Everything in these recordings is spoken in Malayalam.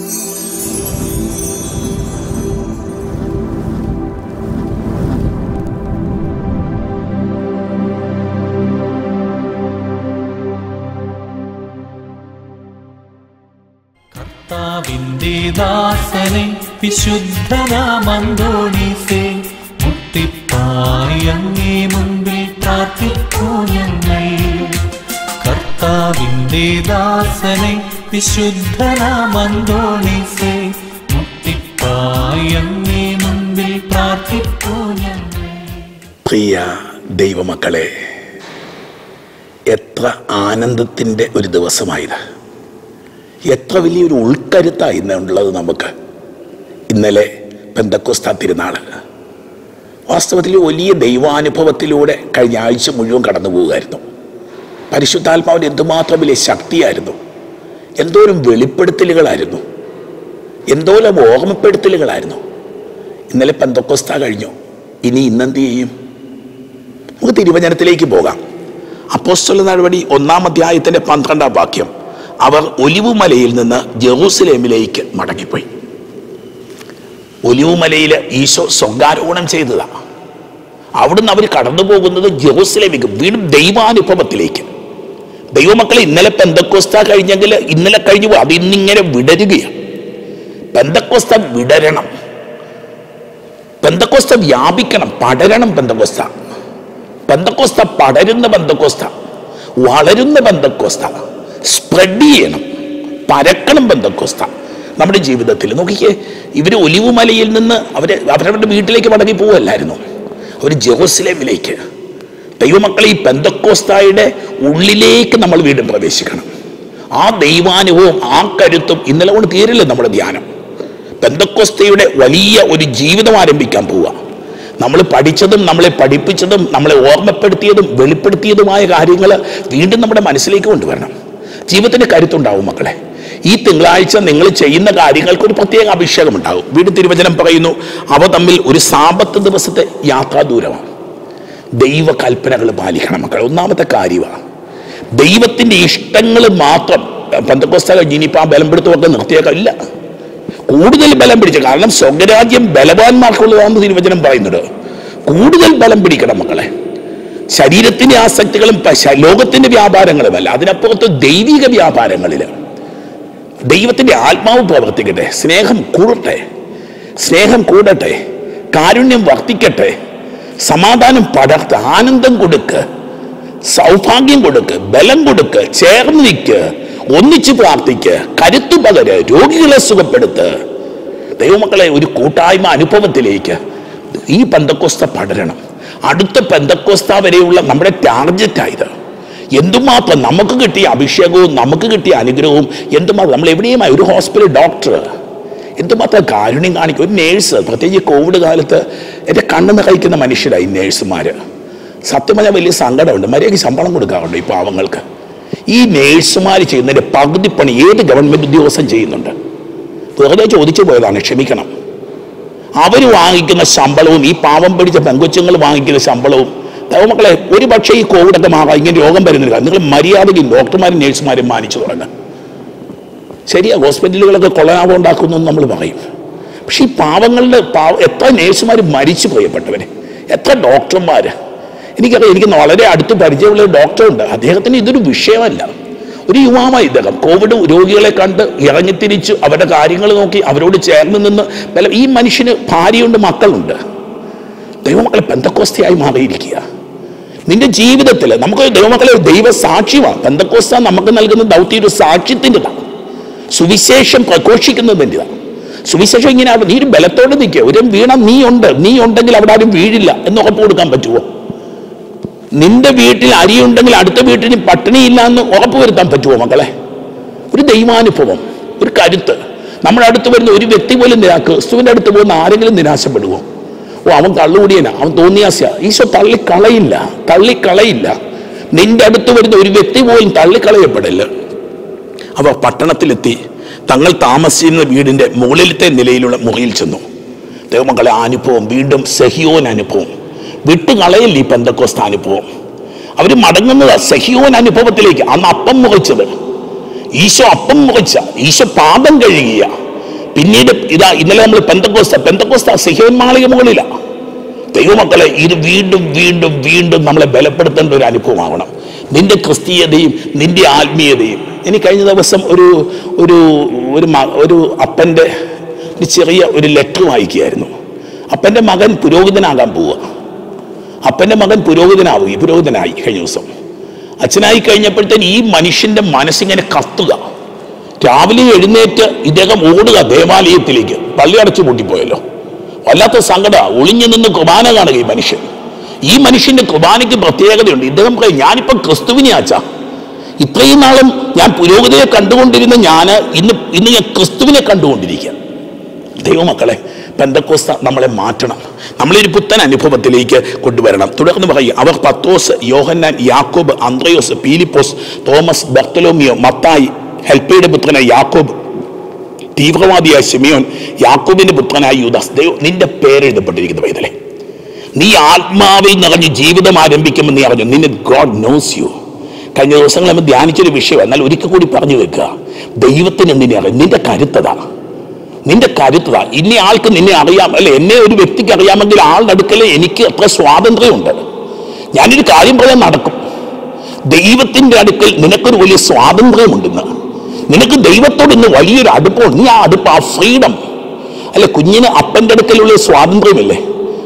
കർത്താവിന്റെ ദാസനെ വിശുദ്ധനാമന്തോണീസേ മുട്ടിപ്പായി അങ്ങേ മുമ്പിൽ പ്രാർത്ഥിക്കൂ ഞങ്ങൾ കർത്താവിന്റെ ദാസനെ വിശുദ്ധനാമന്തോണീസേ മുട്ടിപ്പായി അങ്ങേ മുമ്പിൽ പ്രാർത്ഥിക്കൂ ഞങ്ങൾ പ്രിയ ദൈവമക്കളെ എത്ര ആനന്ദത്തിൻ്റെ ഒരു ദിവസമായത് എത്ര വലിയൊരു ഉൾക്കരുത്താണ് ഇന്നുള്ളത് നമുക്ക് ഇന്നലെ പെന്തക്കോസ്ത തിരുനാൾ വാസ്തവത്തിൽ വലിയ ദൈവാനുഭവത്തിലൂടെ കഴിഞ്ഞ ആഴ്ച മുഴുവൻ കടന്നു പോവുമായിരുന്നു പരിശുദ്ധാത്മാവിന് എന്തുമാത്രം വലിയ ശക്തിയായിരുന്നു എന്തോരം വെളിപ്പെടുത്തലുകളായിരുന്നു എന്തോരം ഓർമ്മപ്പെടുത്തലുകളായിരുന്നു ഇന്നലെ പെന്തക്കോസ്ത കഴിഞ്ഞു ഇനി ഇന്നെന്ത് ചെയ്യും നമുക്ക് തിരുവചനത്തിലേക്ക് പോകാം അപ്പോസ്തല നടപടി ഒന്നാം അധ്യായത്തിന്റെ പന്ത്രണ്ടാം വാക്യം അവർ ഒലിവുമലയിൽ നിന്ന് ജെറൂസലേമിലേക്ക് മടങ്ങിപ്പോയി ഒലിവുമലയിൽ ഈശോ സ്വർഗാരോഹണം ചെയ്തതാണ് അവിടുന്ന് അവർ കടന്നു പോകുന്നത് ജെറൂസലേമിലേക്ക് വീണ്ടും ദൈവാനുഭവത്തിലേക്ക് ദൈവമക്കളെ ഇന്നലെ പെന്തക്കോസ്ത കഴിഞ്ഞെങ്കിൽ ഇന്നലെ കഴിഞ്ഞു പോകും. അത് ഇന്നിങ്ങനെ വിടരുകയാണ് പെന്തക്കോസ്ത വിടരണം പെന്തക്കോസ്ത വ്യാപിക്കണം പടരണം പെന്തക്കോസ്ത പെന്തക്കോസ്ത പടരുന്ന പെന്തക്കോസ്ത വളരുന്ന പെന്തക്കോസ്ത സ്പ്രെഡ് ചെയ്യണം പരക്കണം പെന്തക്കോസ്ത നമ്മുടെ ജീവിതത്തിൽ നോക്കിക്കേ ഇവർ ഒലിവുമലയിൽ നിന്ന് അവർ അവരവരുടെ വീട്ടിലേക്ക് മടങ്ങി പോവല്ലായിരുന്നു അവർ ജെറൂസലേമിലേക്ക് ദൈവമക്കളെ ഈ പെന്തക്കോസ്തായുടെ ഉള്ളിലേക്ക് നമ്മൾ വീണ്ടും പ്രവേശിക്കണം ആ ദൈവാനുഭവം ആ കരുത്തും ഇന്നലെ കൊണ്ട് തീരില്ല നമ്മുടെ ധ്യാനം പെന്തക്കോസ്തയുടെ വലിയ ഒരു ജീവിതം ആരംഭിക്കാൻ പോവുക നമ്മൾ പഠിച്ചതും നമ്മളെ പഠിപ്പിച്ചതും നമ്മളെ ഓർമ്മപ്പെടുത്തിയതും വെളിപ്പെടുത്തിയതുമായ കാര്യങ്ങൾ വീണ്ടും നമ്മുടെ മനസ്സിലേക്ക് കൊണ്ടുവരണം ജീവിതത്തിന് കരുത്തുണ്ടാവും മക്കളെ ഈ തിങ്കളാഴ്ച നിങ്ങൾ ചെയ്യുന്ന കാര്യങ്ങൾക്ക് ഒരു പ്രത്യേക അഭിഷേകം ഉണ്ടാകും വീട് തിരുവചനം പറയുന്നു അവ തമ്മിൽ ഒരു സാപത്ത് ദിവസത്തെ യാത്രാ ദൂരമാണ് ദൈവ കൽപ്പനകൾ പാലിക്കണം മക്കളെ ഒന്നാമത്തെ കാര്യമാണ് ദൈവത്തിന്റെ ഇഷ്ടങ്ങൾ മാത്രം പന്തക്കോസ്ത കഴിഞ്ഞ് ഇനിയിപ്പോൾ ആ ബലം പിടുത്തമൊക്കെ നിർത്തിയേക്കാം ഇല്ല കൂടുതൽ ബലം പിടിച്ച കാരണം സ്വർഗരാജ്യം ബലവാന്മാർക്കുള്ളതാണെന്ന് തിരുവചനം പറയുന്നത് കൂടുതൽ ബലം പിടിക്കണം മക്കളെ ശരീരത്തിന്റെ ആസക്തികളും പ- ശ- ലോകത്തിന്റെ വ്യാപാരങ്ങളുമല്ല അതിനപ്പുറത്ത് ദൈവിക വ്യാപാരങ്ങളിൽ ദൈവത്തിന്റെ ആത്മാവ് പ്രവർത്തിക്കട്ടെ സ്നേഹം കൂടട്ടെ സ്നേഹം കൂടട്ടെ കാരുണ്യം വർദ്ധിക്കട്ടെ സമാധാനം പടർത്ത് ആനന്ദം കൊടുക്ക് സൗഭാഗ്യം കൊടുക്ക് ബലം കൊടുക്ക് ചേർന്ന് നിൽക്ക് ഒന്നിച്ച് പ്രാർത്ഥിക്ക് കരുത്തു പകര് രോഗികളെ സുഖപ്പെടുത്ത് ദൈവമക്കളെ ഒരു കൂട്ടായ്മ അനുഭവത്തിലേക്ക് ഈ പെന്തക്കോസ്ത പടരണം അടുത്ത പെന്തക്കോസ്ത വരെയുള്ള നമ്മുടെ ടാർജറ്റായത് എന്തുമാത്രം നമുക്ക് കിട്ടിയ അഭിഷേകവും നമുക്ക് കിട്ടിയ അനുഗ്രഹവും എന്തുമാത്രം നമ്മൾ എവിടെയുമായി ഒരു ഹോസ്പിറ്റൽ ഡോക്ടർ എന്തുമാത്രം കാരുണ്യം കാണിക്കും ഒരു നേഴ്സ് പ്രത്യേകിച്ച് കോവിഡ് കാലത്ത് എൻ്റെ കണ്ണ് നിറയിക്കുന്ന മനുഷ്യരായി നേഴ്സുമാർ സത്യം പറഞ്ഞാൽ വലിയ സങ്കടമുണ്ട് മര്യാദയ്ക്ക് ശമ്പളം കൊടുക്കാറുണ്ട് ഈ പാവങ്ങൾക്ക് ഈ നേഴ്സുമാർ ചെയ്യുന്നതിൻ്റെ പകുതി പണി ഏത് ഗവൺമെൻറ് ഉദ്യോഗസ്ഥൻ ചെയ്യുന്നുണ്ട് വെറുതെ ചോദിച്ചു പോയതാണ് ക്ഷമിക്കണം അവർ വാങ്ങിക്കുന്ന ശമ്പളവും ഈ പാവം പിടിച്ച പെങ്കൊച്ചുങ്ങൾ വാങ്ങിക്കുന്ന ശമ്പളവും ദൈവമക്കളെ ഒരു പക്ഷേ ഈ കോവിഡൊക്കെ മാറാം ഇങ്ങനെ രോഗം വരുന്നില്ല നിങ്ങൾ മര്യാദയ്ക്ക് ഡോക്ടർമാരും നേഴ്സുമാരും മാനിച്ചു തുടങ്ങുക ശരിയാ ഹോസ്പിറ്റലുകളൊക്കെ കൊള്ളനാഭം ഉണ്ടാക്കുന്നു എന്ന് നമ്മൾ പറയും പക്ഷെ ഈ പാവങ്ങളുടെ പാവ എത്ര നേഴ്സുമാർ മരിച്ചു പോയപ്പെട്ടവര് എത്ര ഡോക്ടർമാർ എനിക്കറിയാം എനിക്ക് വളരെ അടുത്ത് പരിചയമുള്ള ഒരു ഡോക്ടറുണ്ട് അദ്ദേഹത്തിന് ഇതൊരു വിഷയമല്ല ഒരു യുവാവായി ഇദ്ദേഹം കോവിഡ് രോഗികളെ കണ്ട് ഇറങ്ങിത്തിരിച്ച് അവരുടെ കാര്യങ്ങൾ നോക്കി അവരോട് ചേർന്ന് നിന്ന് ബലം ഈ മനുഷ്യന് ഭാര്യയുണ്ട് മക്കളുണ്ട് ദൈവമക്കളെ പെന്തക്കോസ്തയായി മാറിയിരിക്കുക നിന്റെ ജീവിതത്തിൽ നമുക്ക് ദൈവമക്കളെ ഒരു ദൈവ സാക്ഷ്യമാണ് പെന്തക്കോസ്ത നമുക്ക് നൽകുന്ന ദൗത്യ ഒരു സാക്ഷ്യത്തിൻ്റെതാണ് സുവിശേഷം പ്രഘോഷിക്കുന്നതിൻ്റെതാണ് സുവിശേഷം ഇങ്ങനെ ആവട്ടെ. നീ ഒരു ബലത്തോടെ നിൽക്കുക ഒരു വീണ നീ ഉണ്ട് നീ ഉണ്ടെങ്കിൽ അവിടെ ആരും വീഴില്ല എന്ന് ഉറപ്പ് കൊടുക്കാൻ പറ്റുമോ നിന്റെ വീട്ടിൽ അരിയുണ്ടെങ്കിൽ അടുത്ത വീട്ടിന് പട്ടിണിയില്ല എന്ന് ഉറപ്പ് വരുത്താൻ പറ്റുമോ മക്കളെ ഒരു ദൈവാനുഭവം ഒരു കരുത്ത് നമ്മുടെ അടുത്ത് വരുന്ന ഒരു വ്യക്തി പോലും നിരാ ക്രിസ്തുവിന്റെ അടുത്ത് പോകുന്ന ആരെങ്കിലും നിരാശപ്പെടുവോ ഓ അവൻ കള്ളുകൂടിയനാ അവൻ തോന്നിയാസ്യ ഈശോ തള്ളിക്കളയില്ല തള്ളിക്കളയില്ല നിന്റെ അടുത്ത് വരുന്ന ഒരു വ്യക്തി പോലും തള്ളിക്കളയപ്പെടില്ല അവർ പട്ടണത്തിലെത്തി തങ്ങൾ താമസിക്കുന്ന വീടിന്റെ മുകളിലത്തെ നിലയിലുള്ള മുറിയിൽ ചെന്നു ദൈവമക്കളെ ആ അനുഭവം വീണ്ടും സഹിയോൻ അനുഭവം വിട്ടുകളയില്ല ഈ പെന്തക്കോസ്ത അനുഭവം അവർ മടങ്ങുന്നത് സഹിയോൻ അനുഭവത്തിലേക്ക് അന്ന് അപ്പം മുറിച്ചത് ഈശോ അപ്പം മുറിച്ച ഈശോ പാപം കഴുകിയ പിന്നീട് ഇതാ ഇന്നലെ നമ്മൾ പെന്തക്കോസ്ത പെന്തക്കോസ്ത സിഹോൻ മാളിക മുകളിലാണ് ദൈവമക്കളെ ഇത് വീണ്ടും വീണ്ടും വീണ്ടും നമ്മളെ ബലപ്പെടുത്തേണ്ട ഒരു അനുഭവമാവണം നിന്റെ ക്രിസ്തീയതയും നിന്റെ ആത്മീയതയും എനിക്ക് കഴിഞ്ഞ ദിവസം ഒരു ഒരു ഒരു മ- ഒരു അപ്പൻ്റെ ഒരു ചെറിയ ഒരു ലെറ്റർ വായിക്കുകയായിരുന്നു അപ്പൻ്റെ മകൻ പുരോഹിതനാകാൻ പോവുക അപ്പൻ്റെ മകൻ പുരോഹിതനാവുക ഈ പുരോഹിതനായി കഴിഞ്ഞ ദിവസം അച്ഛനായി കഴിഞ്ഞപ്പോഴത്തേന് ഈ മനുഷ്യന്റെ മനസ്സിങ്ങനെ കത്തുക രാവിലെ എഴുന്നേറ്റ് ഇദ്ദേഹം ഓടുക ദേവാലയത്തിലേക്ക് പള്ളി അടച്ചു പൂട്ടിപ്പോയല്ലോ വല്ലാത്ത സങ്കട ഒളിഞ്ഞു നിന്ന് കുർബാന കാണുക ഈ മനുഷ്യൻ ഈ മനുഷ്യന്റെ കുർബാനയ്ക്ക് പ്രത്യേകതയുണ്ട് ഇദ്ദേഹം പറയും ഞാനിപ്പോ ക്രിസ്തുവിനെ അച്ഛാ ഇത്രയും നാളും ഞാൻ പുരോഗതിയെ കണ്ടുകൊണ്ടിരുന്ന ഞാൻ ഇന്ന് ഇന്ന് ഞാൻ ക്രിസ്തുവിനെ കണ്ടുകൊണ്ടിരിക്കുക ദൈവമക്കളെ പെന്തക്കോസ്ത നമ്മളെ മാറ്റണം നമ്മളൊരു പുത്തൻ അനുഭവത്തിലേക്ക് കൊണ്ടുവരണം തുടർന്ന് പറയും അവർ പത്തോസ് യോഹന്നാൻ യാക്കോബ് അന്ത്രയോസ് പീലിപ്പോസ് തോമസ് ബർത്തലോമിയോ മത്തായി ഹെൽപ്പയുടെ പുത്രനായ യാക്കോബ് തീവ്രവാദിയായ സിമിയോൻ യാക്കോബിന്റെ പുത്രനായ യൂദാസ് ദൈവം നിന്റെ പേര് എഴുതപ്പെട്ടിരിക്കുന്ന പൈതലെ നീ ആത്മാവിൽ നിറഞ്ഞ് ജീവിതം ആരംഭിക്കുമെന്ന് നീ അറിഞ്ഞു നിന്നെ ഗോഡ് നോസ് യു കഴിഞ്ഞ ദിവസങ്ങൾ നമ്മൾ ധ്യാനിച്ചൊരു വിഷയം എന്നാൽ ഒരിക്കൽ കൂടി പറഞ്ഞു വെക്കുക ദൈവത്തിന് നിന്നെ അറിയാം നിന്റെ കരുത്തതാ നിന്റെ കരുത്തതാ ഇനി ആൾക്ക് നിന്നെ അറിയാം അല്ലെ എന്നെ ഒരു വ്യക്തിക്ക് അറിയാമെങ്കിൽ ആളുടെ അടുക്കലേ എനിക്ക് അത്ര സ്വാതന്ത്ര്യമുണ്ട് ഞാനൊരു കാര്യം പറയാൻ നടക്കും ദൈവത്തിന്റെ അടുക്കൽ നിനക്കൊരു വലിയ സ്വാതന്ത്ര്യമുണ്ടെന്ന് നിനക്ക് ദൈവത്തോട് ഇന്ന് വലിയൊരു അടുപ്പമുണ്ട് നീ ആ അടുപ്പ് ആ ഫ്രീഡം അല്ലെ കുഞ്ഞിന് അപ്പന്റെ അടുക്കലുള്ള സ്വാതന്ത്ര്യമില്ലേ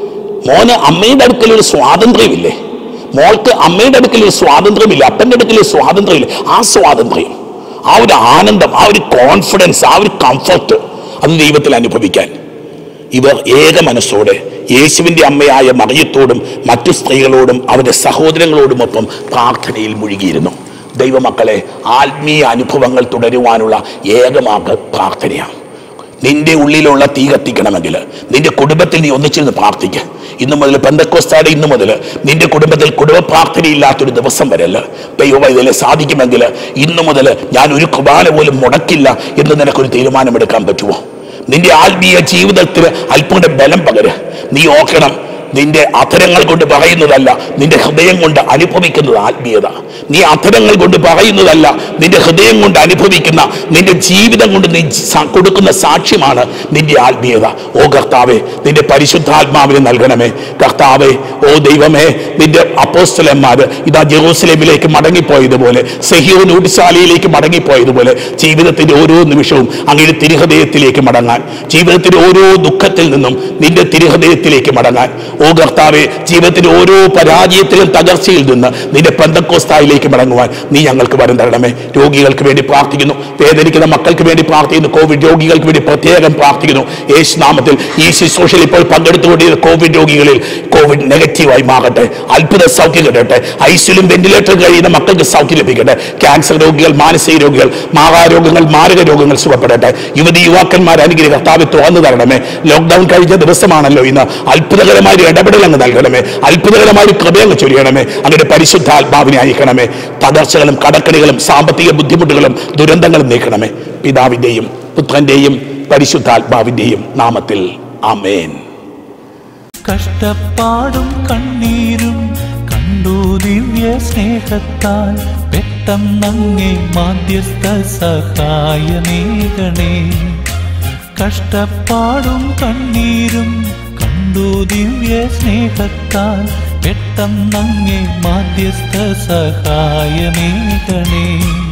മോന് അമ്മയുടെ അടുക്കലൊരു സ്വാതന്ത്ര്യമില്ലേ മോൾക്ക് അമ്മയുടെ അടുക്കലൊരു സ്വാതന്ത്ര്യമില്ല അപ്പന്റെ അടുക്കലൊരു സ്വാതന്ത്ര്യമില്ല ആ സ്വാതന്ത്ര്യം ആ ഒരു ആനന്ദം ആ ഒരു കോൺഫിഡൻസ് ആ ഒരു കംഫർട്ട് അത് ദൈവത്തിൽ അനുഭവിക്കാൻ ഇവർ ഏക മനസ്സോടെ യേശുവിന്റെ അമ്മയായ മറിയത്തോടും മറ്റു സ്ത്രീകളോടും അവരുടെ സഹോദരങ്ങളോടുമൊപ്പം പ്രാർത്ഥനയിൽ മുഴുകിയിരുന്നു ദൈവമക്കളെ ആത്മീയ അനുഭവങ്ങൾ തുടരുവാനുള്ള ഏകമാർഗ പ്രാർത്ഥനയാണ് നിന്റെ ഉള്ളിലുള്ള തീ കത്തിക്കണമെങ്കിൽ നിന്റെ കുടുംബത്തിൽ നീ ഒന്നിച്ചിരുന്ന് പ്രാർത്ഥിക്കുക ഇന്നു മുതൽ പെന്തക്കോസ്താടെ ഇന്നു മുതൽ നിന്റെ കുടുംബത്തിൽ കുടുംബ പ്രാർത്ഥനയില്ലാത്തൊരു ദിവസം വരല്ല ദൈവം ഇതിൽ സാധിക്കുമെങ്കിൽ ഇന്നു മുതൽ ഞാൻ ഒരു കുർബാന പോലും മുടക്കില്ല എന്ന് നിനക്കൊരു തീരുമാനമെടുക്കാൻ പറ്റുമോ നിന്റെ ആത്മീയ ജീവിതത്തിൽ അല്പം കൂടെ ബലം പകര് നീ ഓർക്കണം നിന്റെ അധരങ്ങൾ കൊണ്ട് പറയുന്നതല്ല നിന്റെ ഹൃദയം കൊണ്ട് അനുഭവിക്കുന്നത് ആത്മീയത നീ അധരങ്ങൾ കൊണ്ട് പറയുന്നതല്ല നിന്റെ ഹൃദയം കൊണ്ട് അനുഭവിക്കുന്ന നിന്റെ ജീവിതം കൊണ്ട് നീ സ- കൊടുക്കുന്ന സാക്ഷ്യമാണ് നിന്റെ ആത്മീയത ഓ കർത്താവെ നിന്റെ പരിശുദ്ധാത്മാവിനെ നൽകണമേ കർത്താവെ ഓ ദൈവമേ നിന്റെ അപ്പോസ്തലന്മാര് ഇതാ ജെറൂസലേമിലേക്ക് മടങ്ങിപ്പോയതുപോലെ സെഹിയോൻ ഊട്ടിശാലയിലേക്ക് മടങ്ങിപ്പോയതുപോലെ ജീവിതത്തിന്റെ ഓരോ നിമിഷവും അങ്ങയുടെ തിരുഹൃദയത്തിലേക്ക് മടങ്ങാൻ ജീവിതത്തിന്റെ ഓരോ ദുഃഖത്തിൽ നിന്നും നിന്റെ തിരുഹൃദയത്തിലേക്ക് മടങ്ങാൻ ഓ കർത്താവെ ജീവിതത്തിന്റെ ഓരോ പരാജയത്തിലും തകർച്ചയിൽ നിന്ന് നിന്റെ പന്തക്കോസ്തായിലേക്ക് മടങ്ങുവാൻ നീ ഞങ്ങൾക്ക് വരം തരണമേ രോഗികൾക്ക് വേണ്ടി പ്രാർത്ഥിക്കുന്നു വേദനിക്കുന്ന മക്കൾക്ക് വേണ്ടി പ്രാർത്ഥിക്കുന്നു കോവിഡ് രോഗികൾക്ക് വേണ്ടി പ്രത്യേകം പ്രാർത്ഥിക്കുന്നു യേശു നാമത്തിൽ ഈ ശുശ്രൂഷയിൽ ഇപ്പോൾ പങ്കെടുത്തുകൊണ്ടിരുന്ന കോവിഡ് രോഗികളിൽ കോവിഡ് നെഗറ്റീവായി മാറട്ടെ അത്ഭുത സൗഖ്യം കിട്ടട്ടെ ഐസിലും വെന്റിലേറ്റർ കഴിയുന്ന മക്കൾക്ക് സൗഖ്യം ലഭിക്കട്ടെ ക്യാൻസർ രോഗികൾ മാനസിക രോഗികൾ മാറാരോഗങ്ങൾ മാരക രോഗങ്ങൾ സുഖപ്പെടട്ടെ യുവതി യുവാക്കന്മാർ അനുഗ്രഹ കർത്താവ് തുറന്നു തരണമേ ലോക്ക്ഡൌൺ കഴിഞ്ഞ ദിവസമാണല്ലോ ഇന്ന് അത്ഭുതകരമായ ഒരു ഇടപെടൽ അങ്ങ് നൽകണമേ അത്ഭുതകരമായ ഒരു കൃപയങ്ങ് ചൊരിയണമേ അങ്ങനെ പരിശുദ്ധാത്മാവിനെ അയക്കണമേ തകർച്ചകളും കടക്കണികളും സാമ്പത്തിക ബുദ്ധിമുട്ടുകളും ദുരന്തങ്ങളും നീക്കണമേ പിതാവിന്റെയും പുത്രന്റെയും പരിശുദ്ധാത്മാവിന്റെയും നാമത്തിൽ ആമേൻ കഷ്ടപ്പാടും കണ്ണീരും കണ്ടു ദിവ്യ സ്നേഹത്താൽ പെട്ടെന്നങ്ങേ മാധ്യസ്ഥ സഹായമേകണേ കഷ്ടപ്പാടും കണ്ണീരും കണ്ടു ദിവ്യ സ്നേഹത്താൽ പെട്ടെന്നങ്ങേ മാധ്യസ്ഥ സഹായമേകണേ